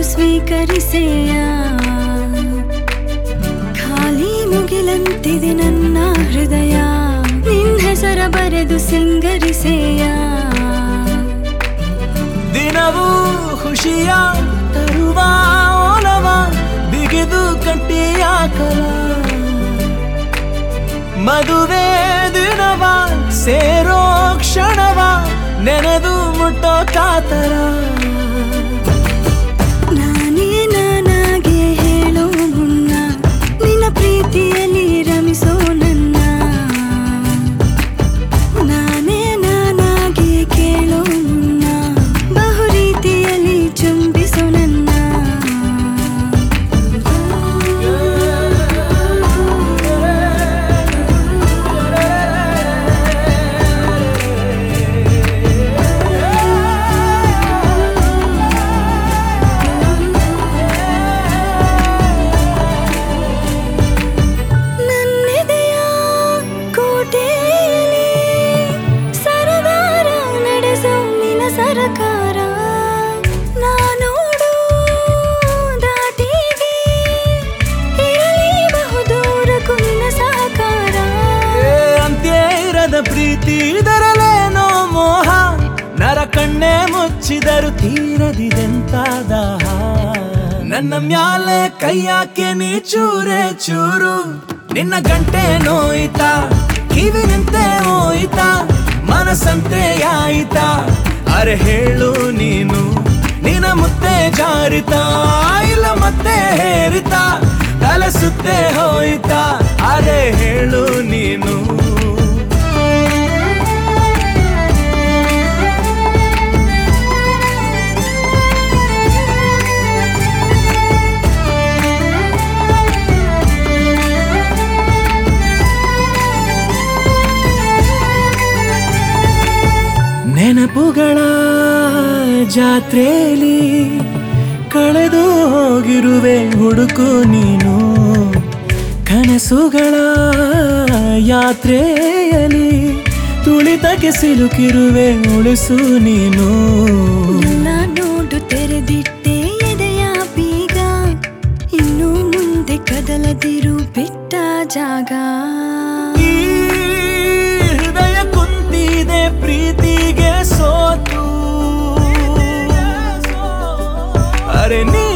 ಸ್ವೀಕರಿಸೆಯ ಖಾಲಿ ಮುಗಿಲಂತಿದೆ ನನ್ನ ಹೃದಯ ನಿನ್ ಹೆಸರ ಬರೆದು ಸಿಂಗರಿಸೆಯ ದಿನವೂ ಖುಷಿಯ ತರುವ ಓಲವ ಬಿಗಿದು ಕಟ್ಟಿಯ ಕಲ ಮದುವೆ ದಿನವ ಸೇರೋ ಕ್ಷಣವ ನೆನೆದು ಮುಟ್ಟೋ ಕಾತರ ನಾನೇ ನಾನಾಗೆ ಹೇಳೋ ಮುನ್ನ ನಿನ್ನ ಪ್ರೀತಿಯಲ್ಲಿ ರಮಿಸೋ ನನ್ನ ನಾನೇ ನಾನಾಗೆ ಕೇಳೋ ಮುನ್ನ ಬಹು ರೀತಿಯಲ್ಲಿ ಚುಂಬಿಸೋ ನನ್ನ ನನ್ನೆದೆಯ ಕೋಟೆಯಲ್ಲಿ ಸರದಾರ ನಡೆಸೋ ನಿನ ಸರಕಾರ ನಾನೋಡು ದಾಟಿಗೆ ಇರಲಿ ಬಹುದೂರಕ್ಕೂ ನಿನ್ನ ಸಹಕಾರ ಏ ಅಂತ್ಯ ಇರದ ಪ್ರೀತಿ ಇದರಲೇನೋ ಮೋಹ ನರ ಕಣ್ಣೆ ಮುಚ್ಚಿದರು ತೀರದಿದೆಂತ ದಾಹ ನನ್ನ ಮ್ಯಾಲೆ ಕೈಯಾಕೆ ನೀ ಚೂರೆ ಚೂರು ನಿನ್ನ ಗಂಟೆ ನೋಯ್ತಾ ಕಿವಿ ನಿಂತೆ ಹೋಯ್ತಾ ಮನಸ್ಸಂತೆ ಆಯ್ತಾ ಅರೆ ಹೇಳು ನೀನು ನಿನ್ನ ಮುತ್ತೆ ಜಾರಿತಾ ಇಲ್ಲ ಮತ್ತೆ ಹೇರಿತಾ ತಲೆ ಸುತ್ತೆ ಹೋಯ್ತಾ ಅರೆ ಹೇಳು ನೀನು ನೆನಪುಗಳ ಜಾತ್ರೆಯಲ್ಲಿ ಕಳೆದು ಹೋಗಿರುವೆ ಹುಡುಕು ನೀನು ಕನಸುಗಳ ಯಾತ್ರೆಯಲ್ಲಿ ತುಳಿತಕ್ಕೆ ಸಿಲುಕಿರುವೆ ಉಳಿಸು ನೀನು ಎಲ್ಲ ನೋಡು ತೆರೆದಿಟ್ಟೆ ಎದೆಯ ಬೀಗ ಇನ್ನು ಮುಂದೆ ಕದಲದಿರು ಬಿಟ್ಟ ಜಾಗ ಈ ಹೃದಯ ಕುಂತಿದೆ ಪ್ರೀತಿಗೆ ಸೋತು ಅರೆ ನೀ